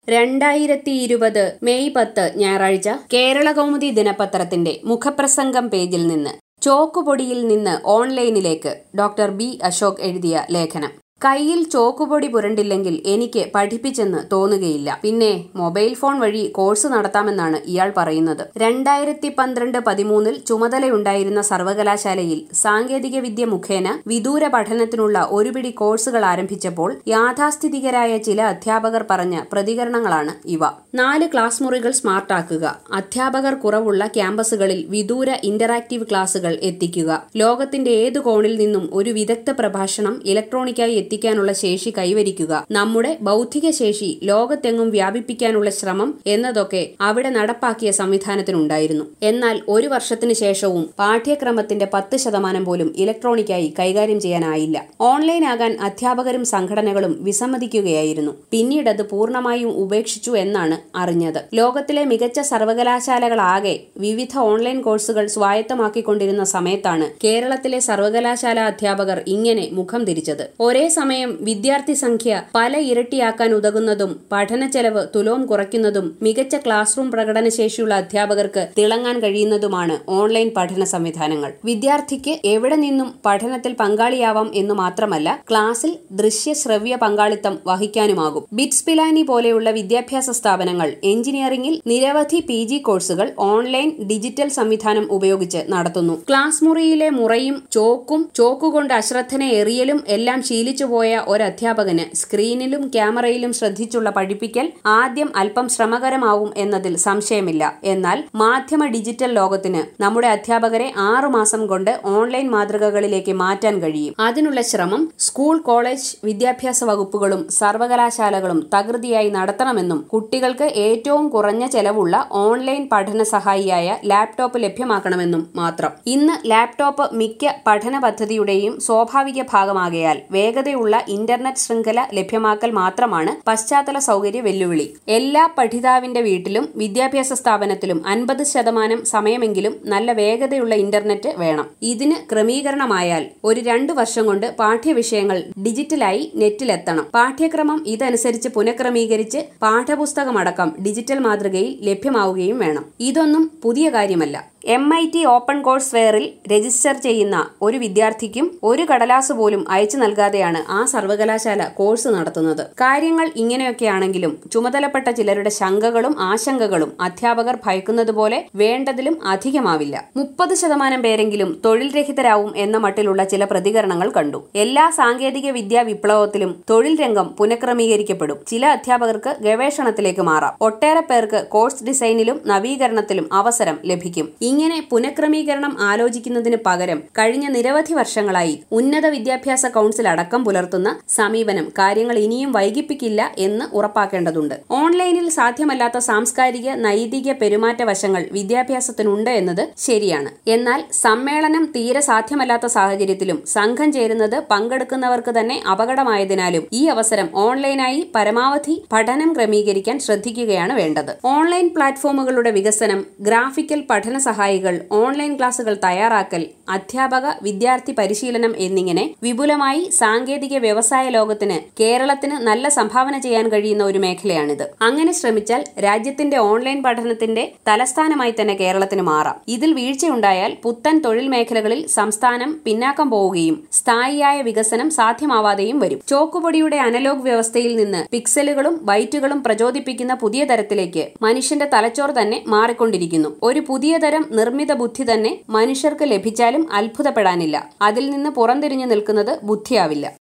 രണ്ടായിരത്തി ഇരുപത് മെയ് പത്ത് ഞായറാഴ്ച കേരള കൗമുദി ദിനപത്രത്തിന്റെ മുഖപ്രസംഗം പേജിൽ നിന്ന് ചോക്കുപൊടിയിൽ നിന്ന് ഓൺലൈനിലേക്ക് ഡോക്ടർ ബി അശോക് എഴുതിയ ലേഖനം കയ്യിൽ ചോക്കുപൊടി പുരണ്ടില്ലെങ്കിൽ എനിക്ക് പഠിപ്പിച്ചെന്ന് തോന്നുകയില്ല പിന്നെ മൊബൈൽ ഫോൺ വഴി കോഴ്സ് നടത്താമെന്നാണ് ഇയാൾ പറയുന്നത് രണ്ടായിരത്തി പന്ത്രണ്ട് പതിമൂന്നിൽ ചുമതലയുണ്ടായിരുന്ന സർവകലാശാലയിൽ സാങ്കേതിക വിദ്യ മുഖേന വിദൂര പഠനത്തിനുള്ള ഒരുപിടി കോഴ്സുകൾ ആരംഭിച്ചപ്പോൾ യാഥാസ്ഥിതികരായ ചില അധ്യാപകർ പറഞ്ഞ പ്രതികരണങ്ങളാണ് ഇവ നാല് ക്ലാസ് മുറികൾ സ്മാർട്ടാക്കുക അധ്യാപകർ കുറവുള്ള ക്യാമ്പസുകളിൽ വിദൂര ഇന്ററാക്റ്റീവ് ക്ലാസുകൾ എത്തിക്കുക ലോകത്തിന്റെ ഏതു കോണിൽ നിന്നും ഒരു വിദഗ്ധ പ്രഭാഷണം ഇലക്ട്രോണിക്കായി എത്തിക്കാനുള്ള ശേഷി കൈവരിക്കുക നമ്മുടെ ബൗദ്ധിക ശേഷി ലോകത്തെങ്ങും വ്യാപിപ്പിക്കാനുള്ള ശ്രമം എന്നതൊക്കെ അവിടെ നടപ്പാക്കിയ സംവിധാനത്തിനുണ്ടായിരുന്നു എന്നാൽ ഒരു വർഷത്തിനു ശേഷവും പാഠ്യക്രമത്തിന്റെ പത്ത് ശതമാനം പോലും ഇലക്ട്രോണിക്കായി കൈകാര്യം ചെയ്യാനായില്ല ഓൺലൈൻ ആകാൻ അധ്യാപകരും സംഘടനകളും വിസമ്മതിക്കുകയായിരുന്നു പിന്നീട് അത് പൂർണ്ണമായും ഉപേക്ഷിച്ചു എന്നാണ് അറിഞ്ഞത് ലോകത്തിലെ മികച്ച സർവകലാശാലകളാകെ വിവിധ ഓൺലൈൻ കോഴ്സുകൾ സ്വായത്തമാക്കിക്കൊണ്ടിരുന്ന സമയത്താണ് കേരളത്തിലെ സർവകലാശാല അധ്യാപകർ ഇങ്ങനെ മുഖം തിരിച്ചത് ഒരേ സമയം വിദ്യാർത്ഥി സംഖ്യ പല ഇരട്ടിയാക്കാൻ ഉതകുന്നതും പഠന ചെലവ് തുലോം കുറയ്ക്കുന്നതും മികച്ച ക്ലാസ് റൂം പ്രകടനശേഷിയുള്ള അധ്യാപകർക്ക് തിളങ്ങാൻ കഴിയുന്നതുമാണ് ഓൺലൈൻ പഠന സംവിധാനങ്ങൾ വിദ്യാർത്ഥിക്ക് എവിടെ നിന്നും പഠനത്തിൽ പങ്കാളിയാവാം എന്ന് മാത്രമല്ല ക്ലാസ്സിൽ ദൃശ്യ ശ്രവ്യ പങ്കാളിത്തം വഹിക്കാനുമാകും ബിറ്റ്സ് പിലാനി പോലെയുള്ള വിദ്യാഭ്യാസ സ്ഥാപനങ്ങൾ എഞ്ചിനീയറിംഗിൽ നിരവധി പി ജി കോഴ്സുകൾ ഓൺലൈൻ ഡിജിറ്റൽ സംവിധാനം ഉപയോഗിച്ച് നടത്തുന്നു ക്ലാസ് മുറിയിലെ മുറയും ചോക്കും ചോക്കുകൊണ്ട് അശ്രദ്ധനെ എറിയലും എല്ലാം ശീലിച്ചുപോയ ഒരു അധ്യാപകന് സ്ക്രീനിലും ക്യാമറയിലും ശ്രദ്ധിച്ചുള്ള പഠിപ്പിക്കൽ ആദ്യം അല്പം ശ്രമകരമാവും എന്നതിൽ സംശയമില്ല എന്നാൽ മാധ്യമ ഡിജിറ്റൽ ലോകത്തിന് നമ്മുടെ അധ്യാപകരെ ആറുമാസം കൊണ്ട് ഓൺലൈൻ മാതൃകകളിലേക്ക് മാറ്റാൻ കഴിയും അതിനുള്ള ശ്രമം സ്കൂൾ കോളേജ് വിദ്യാഭ്യാസ വകുപ്പുകളും സർവകലാശാലകളും തകൃതിയായി നടത്തണമെന്നും കുട്ടികൾക്ക് ഏറ്റവും കുറഞ്ഞ ചെലവുള്ള ഓൺലൈൻ പഠന സഹായിയായ ലാപ്ടോപ്പ് ലഭ്യമാക്കണമെന്നും മാത്രം ഇന്ന് ലാപ്ടോപ്പ് മിക്ക പഠന പദ്ധതിയുടെയും സ്വാഭാവിക ഭാഗമാകയാൽ വേഗതയുള്ള ഇന്റർനെറ്റ് ശൃംഖല ലഭ്യമാക്കൽ മാത്രമാണ് പശ്ചാത്തല സൗകര്യ വെല്ലുവിളി എല്ലാ പഠിതാവിന്റെ വീട്ടിലും വിദ്യാഭ്യാസ സ്ഥാപനത്തിലും അൻപത് ശതമാനം സമയമെങ്കിലും നല്ല വേഗതയുള്ള ഇന്റർനെറ്റ് വേണം ഇതിന് ക്രമീകരണമായാൽ ഒരു രണ്ടു വർഷം കൊണ്ട് പാഠ്യവിഷയങ്ങൾ ഡിജിറ്റലായി നെറ്റിലെത്തണം പാഠ്യക്രമം ഇതനുസരിച്ച് പുനഃക്രമീകരിച്ച് പാഠപുസ്തകമടക്കം ഡിജിറ്റൽ മാതൃകയിൽ ലഭ്യമാവുകയും വേണം ഇതൊന്നും പുതിയ കാര്യമല്ല M I T open course ഫെയറിൽ രജിസ്റ്റർ ചെയ്യുന്ന ഒരു വിദ്യാർത്ഥിക്കും ഒരു കടലാസ് പോലും അയച്ചു നൽകാതെയാണ് ആ സർവകലാശാല കോഴ്സ് നടത്തുന്നത് കാര്യങ്ങൾ ഇങ്ങനെയൊക്കെയാണെങ്കിലും ചുമതലപ്പെട്ട ചിലരുടെ ശങ്കകളും ആശങ്കകളും അധ്യാപകർ ഭയക്കുന്നതുപോലെ വേണ്ടതിലും അധികമാവില്ല മുപ്പത് ശതമാനം പേരെങ്കിലും തൊഴിൽ രഹിതരാവും എന്ന മട്ടിലുള്ള ചില പ്രതികരണങ്ങൾ കണ്ടു എല്ലാ സാങ്കേതിക വിദ്യാ വിപ്ലവത്തിലും തൊഴിൽ രംഗം പുനഃക്രമീകരിക്കപ്പെടും ചില അധ്യാപകർക്ക് ഗവേഷണത്തിലേക്ക് മാറാം ഒട്ടേറെ പേർക്ക് കോഴ്സ് ഡിസൈനിലും നവീകരണത്തിലും അവസരം ലഭിക്കും ഇങ്ങനെ പുനഃക്രമീകരണം ആലോചിക്കുന്നതിന് പകരം കഴിഞ്ഞ നിരവധി വർഷങ്ങളായി ഉന്നത വിദ്യാഭ്യാസ കൗൺസിൽ അടക്കം പുലർത്തുന്ന സമീപനം കാര്യങ്ങൾ ഇനിയും വൈകിപ്പിക്കില്ല എന്ന് ഉറപ്പാക്കേണ്ടതുണ്ട് ഓൺലൈനിൽ സാധ്യമല്ലാത്ത സാംസ്കാരിക നൈതിക പെരുമാറ്റ വശങ്ങൾ വിദ്യാഭ്യാസത്തിനുണ്ട് എന്നത് ശരിയാണ് എന്നാൽ സമ്മേളനം തീരെ സാധ്യമല്ലാത്ത സാഹചര്യത്തിലും സംഘം ചേരുന്നത് പങ്കെടുക്കുന്നവർക്ക് തന്നെ അപകടമായതിനാലും ഈ അവസരം ഓൺലൈനായി പരമാവധി പഠനം ക്രമീകരിക്കാൻ ശ്രദ്ധിക്കുകയാണ് വേണ്ടത് ഓൺലൈൻ പ്ലാറ്റ്ഫോമുകളുടെ വികസനം ഗ്രാഫിക്കൽ പഠന സഹായികൾ ഓൺലൈൻ ക്ലാസുകൾ തയ്യാറാക്കൽ അധ്യാപക വിദ്യാർത്ഥി പരിശീലനം എന്നിങ്ങനെ വിപുലമായി സാങ്കേതിക വ്യവസായ ലോകത്തിന് കേരളത്തിന് നല്ല സംഭാവന ചെയ്യാൻ കഴിയുന്ന ഒരു മേഖലയാണിത് അങ്ങനെ ശ്രമിച്ചാൽ രാജ്യത്തിന്റെ ഓൺലൈൻ പഠനത്തിന്റെ തലസ്ഥാനമായി തന്നെ കേരളത്തിന് മാറാം ഇതിൽ വീഴ്ചയുണ്ടായാൽ പുത്തൻ തൊഴിൽ മേഖലകളിൽ സംസ്ഥാനം പിന്നാക്കം പോവുകയും സ്ഥായിയായ വികസനം സാധ്യമാവാതെയും വരും ചോക്കുപൊടിയുടെ അനലോഗ് വ്യവസ്ഥയിൽ നിന്ന് പിക്സലുകളും ബൈറ്റുകളും പ്രചോദിപ്പിക്കുന്ന പുതിയ തരത്തിലേക്ക് മനുഷ്യന്റെ തലച്ചോർ തന്നെ മാറിക്കൊണ്ടിരിക്കുന്നു ഒരു പുതിയ തരം നിർമ്മിത ബുദ്ധി തന്നെ മനുഷ്യർക്ക് ലഭിച്ചാലും അത്ഭുതപ്പെടാനില്ല അതിൽ നിന്ന് പുറംതിരിഞ്ഞു നിൽക്കുന്നത് ബുദ്ധിയാവില്ല